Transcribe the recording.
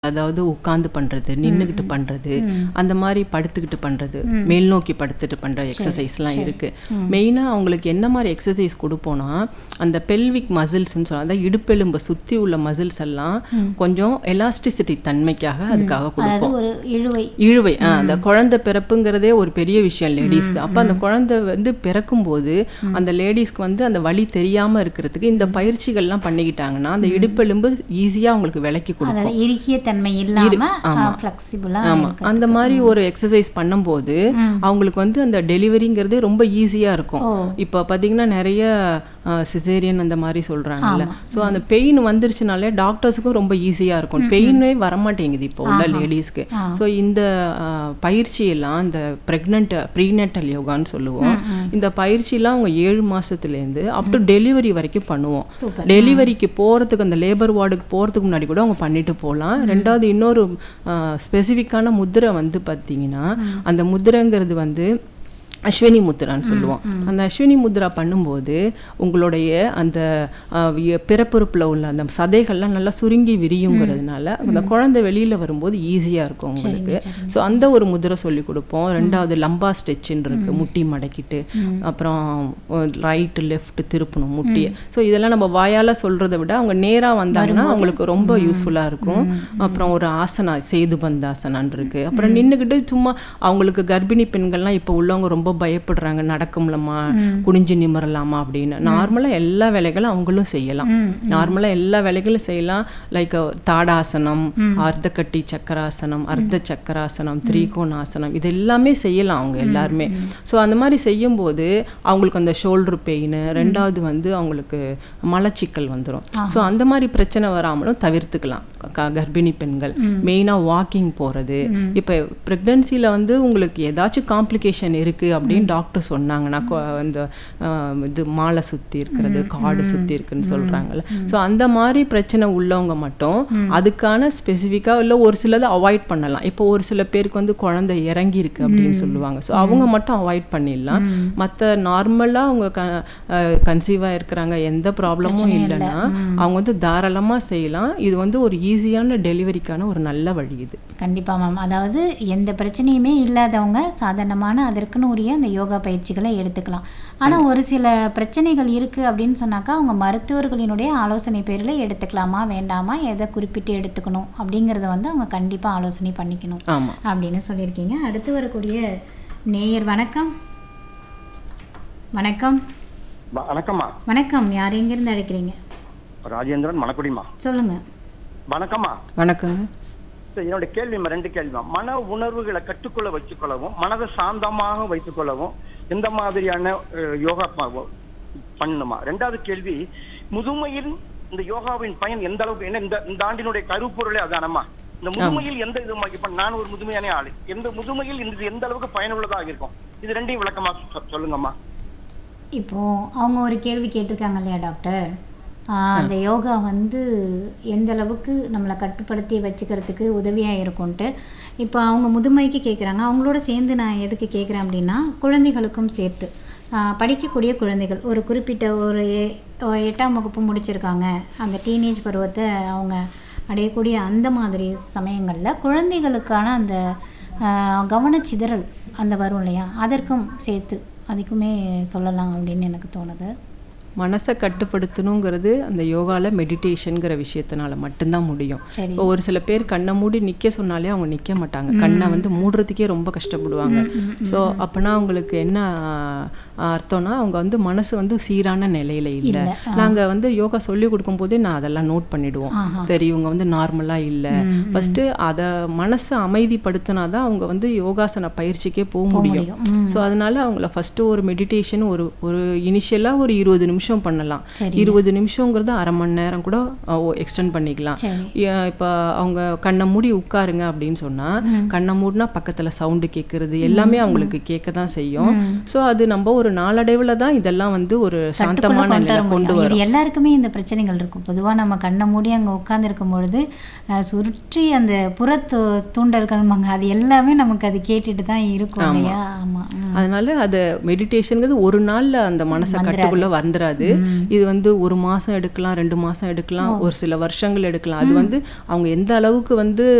அதாவது உட்கார்ந்து பண்றது நின்னுகிட்டு பண்றது அந்த மாதிரி படுத்துக்கிட்டு பண்றது மேல் நோக்கி படுத்துட்டு பண்ற எக்ஸசைஸ்லாம் இருக்கு மெயினா அவங்களுக்கு என்ன மாதிரி எக்ஸசைஸ் கொடுப்போம்னா அந்த பெல்விக் மசில்ஸ்னு சொல்லலாம் அதாவது இடுப்பெலும்பை சுத்தி உள்ள மசில்ஸ் எல்லாம் கொஞ்சம் எலாஸ்டிசிட்டி தன்மைக்காக அதுக்காக அதாவது கொடுப்போம் ஒரு இழுவை இழுவை ஆ, அந்த குழந்தை பிறப்புங்கிறதே ஒரு பெரிய விஷயம் லேடிஸ்க்கு அப்ப அந்த குழந்தை வந்து பிறக்கும்போது அந்த லேடிஸ்க்கு வந்து அந்த வலி தெரியாம இருக்கிறதுக்கு இந்த பயிற்சிகள்லாம் பண்ணிக்கிட்டாங்கன்னா அந்த இடுப்பெலும்பு ஈஸியா அவங்களுக்கு விலக்கி கொடுக்கும் அதாவது இறுகிய தன்மை இல்லாம ஃப்ளெக்சிபிளா ஆமா அந்த மாதிரி ஒரு எக்ஸசைஸ் பண்ணும்போது அவங்களுக்கு வந்து அந்த டெலிவரிங்கிறது ரொம்ப ஈஸியா இருக்கும் இப்போ பாத்தீங்கன்னா நிறைய சிசேரியன் அந்த மாதிரி சொல்றாங்கல்ல ஸோ அந்த பெயின் வந்துருச்சுனாலே டாக்டர்ஸுக்கும் ரொம்ப ஈஸியா இருக்கும் பெயினே வரமாட்டேங்குது இப்போ உள்ள லேடிஸ்க்கு ஸோ இந்த ஆ, பயிற்சி எல்லாம் இந்த பிரெக்னென்ட் ப்ரீனட்டல் யோகான்னு சொல்லுவோம் இந்த பயிற்சியெல்லாம் அவங்க ஏழு மாசத்துலேருந்து அப் டு டெலிவரி வரைக்கும் பண்ணுவோம் சூப்பர் டெலிவரிக்கு போறதுக்கு அந்த லேபர் வார்டுக்கு போறதுக்கு முன்னாடி கூட அவங்க பண்ணிட்டு போகலாம் ரெண்டாவது இன்னொரு ஸ்பெசிஃபிக்கான முத்திரை வந்து பார்த்தீங்கன்னா அந்த முத்திரைங்கிறது வந்து அஸ்வினி முத்ரான்னு சொல்லுவோம் அந்த அஸ்வினி முத்ரா பண்ணும்போது உங்களுடைய அந்த ஆஹ், வி- பிறப்புறுப்புல உள்ள அந்த சதைகள்லாம் நல்லா சுருங்கி விரியுங்கிறதுனால அந்த குழந்தை வெளியில வரும்போது ஈஸியா இருக்கும் உங்களுக்கு ஸோ அந்த ஒரு முதிரை சொல்லி கொடுப்போம் ரெண்டாவது லம்பா ஸ்டெச்சுன்னு இருக்கு முட்டி மடக்கிட்டு அப்புறம் ரைட் லெஃப்ட் திருப்பணும் முட்டியை ஸோ இதெல்லாம் நம்ம வாயால சொல்றதை விட அவங்க நேரா வந்தாங்கன்னா அவங்களுக்கு ரொம்ப யூஸ்ஃபுல்லா இருக்கும் அப்புறம் ஒரு ஆசனா சேது பந்தாசனான் இருக்கு அப்புறம் நின்னுக்கிட்டு சும்மா அவங்களுக்கு கர்ப்பிணி பெண்கள்லாம் இப்போ உள்ளவங்க ரொம்ப பயப்படுறாங்க நடக்கும்லம்மா குனிஞ்சு நிமிரலாமா அப்படின்னு நார்மலா எல்லா வேலைகளும் அவங்களும் செய்யலாம் நார்மலா எல்லா வேலைகளும் செய்யலாம் லைக் தாடாசனம் அர்த்தக்கட்டி சக்கராசனம் அர்த்த சக்கராசனம் திரிகோணாசனம் இது எல்லாமே செய்யலாம் அவங்க எல்லாருமே ஸோ அந்த மாதிரி செய்யும்போது அவங்களுக்கு அந்த ஷோல்டர் பெயின் ரெண்டாவது வந்து அவங்களுக்கு மலச்சிக்கல் வந்துடும் ஸோ அந்த மாதிரி பிரச்சனை வராமலும் தவிர்த்துக்கலாம் க- கர்ப்பிணி பெண்கள் மெயினாக வாக்கிங் போகிறது இப்போ ப்ரெக்னன்சியில் வந்து உங்களுக்கு ஏதாச்சும் காம்ப்ளிகேஷன் இருக்கு அப்படின்னு டாக்டர் சொன்னாங்கன்னா கொ- இந்த ஆஹ், இது மாலை சுற்றி இருக்கிறது காடு சுற்றி இருக்குன்னு சொல்கிறாங்கல்ல ஸோ அந்த மாதிரி பிரச்சனை உள்ளவங்க மட்டும் அதுக்கான ஸ்பெசிஃபிக்காக இல்லை ஒரு சிலதை அவாய்ட் பண்ணலாம் இப்போ ஒரு சில பேருக்கு வந்து குழந்தை இறங்கி இருக்கு அப்படின்னு சொல்லுவாங்க ஸோ அவங்க மட்டும் அவாய்ட் பண்ணிடலாம் மற்ற நார்மலாக அவங்க க கன்சீவாக இருக்கிறாங்க எந்த ப்ராப்ளமும் இல்லைன்னா அவங்க வந்து தாராளமாக செய்யலாம் இது வந்து ஒரு ஈஸியான டெலிவரிக்கான ஒரு நல்ல வழி இது கண்டிப்பா மேம் அதாவது எந்த பிரச்சனையுமே இல்லாதவங்க சாதாரணமான அதற்குன்னு உரிய அந்த யோகா பயிற்சிகளை எடுத்துக்கலாம் ஆனா ஒரு சில பிரச்சனைகள் இருக்கு அப்படின்னு சொன்னாக்கா அவங்க மருத்துவர்களினுடைய ஆலோசனை பேரில் எடுத்துக்கலாமா வேண்டாமா எதை குறிப்பிட்டு எடுத்துக்கணும் அப்படிங்கறத வந்து அவங்க கண்டிப்பா ஆலோசனை பண்ணிக்கணும் ஆமா அப்படின்னு சொல்லியிருக்கீங்க அடுத்து வரக்கூடிய நேயர் வணக்கம் வணக்கம் வ- வணக்கம்மா வணக்கம் யார் எங்கிருந்து அழைக்கிறீங்க ராஜேந்திரன் மணக்குடிமா சொல்லுங்க வணக்கம்மா வணக்கங்க சரி, என்னோட கேள்விமா ரெண்டு கேள்விமா மன உணர்வுகளை கட்டுக்குள்ள வச்சுக்கொள்ளவும் மனதை சாந்தமாக வைத்துக்கொள்ளவும் எந்த மாதிரியான அஹ், யோகா ப- பண்ணணுமா ரெண்டாவது கேள்வி முதுமையில் இந்த யோகாவின் பயன் எந்த அளவுக்கு என்ன இந்த இந்த ஆண்டினுடைய கருப்பொருளே அதானம்மா இந்த முதுமையில் எந்த இது இப்ப நான் ஒரு முதுமையான ஆளு எந்த முதுமையில் இந்த எந்த அளவுக்கு பயனுள்ளதாக இருக்கும் இது ரெண்டையும் விளக்கமா சொ- சொல்லுங்கம்மா இப்போ அவங்க ஒரு கேள்வி கேட்டிருக்காங்க இல்லையா டாக்டர் ஆஹ் அந்த யோகா வந்து எந்த அளவுக்கு நம்மளை கட்டுப்படுத்தி வச்சுக்கிறதுக்கு உதவியாக இருக்கும்ன்ட்டு இப்போ அவங்க முதுமைக்கு கேட்குறாங்க அவங்களோட சேர்ந்து நான் எதுக்கு கேட்குறேன் அப்படின்னா குழந்தைகளுக்கும் சேர்த்து ஆஹ் படிக்கக்கூடிய குழந்தைகள் ஒரு குறிப்பிட்ட ஒரு எ- ஒ- எட்டாம் வகுப்பு முடிச்சிருக்காங்க அந்த டீனேஜ் பருவத்தை அவங்க அடையக்கூடிய அந்த மாதிரி சமயங்களில் குழந்தைகளுக்கான அந்த ஆஹ் கவனச்சிதறல் அந்த வரும் இல்லையா அதற்கும் சேர்த்து அதுக்குமே சொல்லலாம் அப்படின்னு எனக்கு தோணுது மனசை கட்டுப்படுத்தணுங்கிறது அந்த யோகால மெடிடேஷனுங்கிற விஷயத்தினால மட்டும்தான் முடியும் சரி இப்போ ஒரு சில பேர் கண்ணை மூடி நிக்க சொன்னாலே அவங்க நிக்க மாட்டாங்க கண்ணை வந்து மூடுறதுக்கே ரொம்ப கஷ்டப்படுவாங்க ஸோ அப்பனா அவங்களுக்கு என்ன ஆஹ், அர்த்தம்னா அவங்க வந்து மனசு வந்து சீரான நிலையில இல்ல நாங்க வந்து யோகா சொல்லி கொடுக்கும் போதே நான் அதெல்லாம் நோட் பண்ணிடுவோம் சரி இவங்க வந்து நார்மலா இல்ல ஃபர்ஸ்ட் அத மனசை அமைதிப்படுத்தினாதான் அவங்க வந்து யோகாசன பயிற்சிக்கே போக முடியும் ஸோ அதனால அவங்கள ஃபர்ஸ்ட் ஒரு மெடிடேஷன் ஒரு ஒரு இனிஷியலா ஒரு இருபது நிமிஷம் பண்ணலாம் சரி. இருபது நிமிஷங்கிறது அரை மணி நேரம் கூட எக்ஸ்டெண்ட் பண்ணிக்கலாம் சரி ஏ- இப்ப அவங்க கண்ணை மூடி உட்காருங்க அப்படின்னு சொன்னா கண்ணை மூடினா பக்கத்துல சவுண்டு கேட்கறது எல்லாமே அவங்களுக்கு கேட்க தான் செய்யும் சோ அது நம்ம ஒரு நாளடைவுல தான் இதெல்லாம் வந்து ஒரு சாந்தமான கொண்டு நிலை வர கொண்டு முடியும் வரும் இது எல்லாருக்குமே இந்த பிரச்சனைகள் இருக்கும் பொதுவா நம்ம கண்ணை மூடி அங்க உட்கார்ந்திருக்கும் பொழுது அஹ், சுற்றி அந்த புறத்து தூண்டல்கள்மாங்க அது எல்லாமே நமக்கு அது கேட்டுட்டு தான் இருக்கும் இல்லையா ஆமா ம். அதனால அத மெடிடேஷனுங்கிறது ஒரு நாள்ல அந்த மனசை கட்டுக்குள்ள வந்துராது இது வந்து ஒரு மாசம் எடுக்கலாம் ரெண்டு மாசம் எடுக்கலாம் ஒரு சில வருஷங்கள் எடுக்கலாம் அது வந்து அவங்க எந்த அளவுக்கு வந்து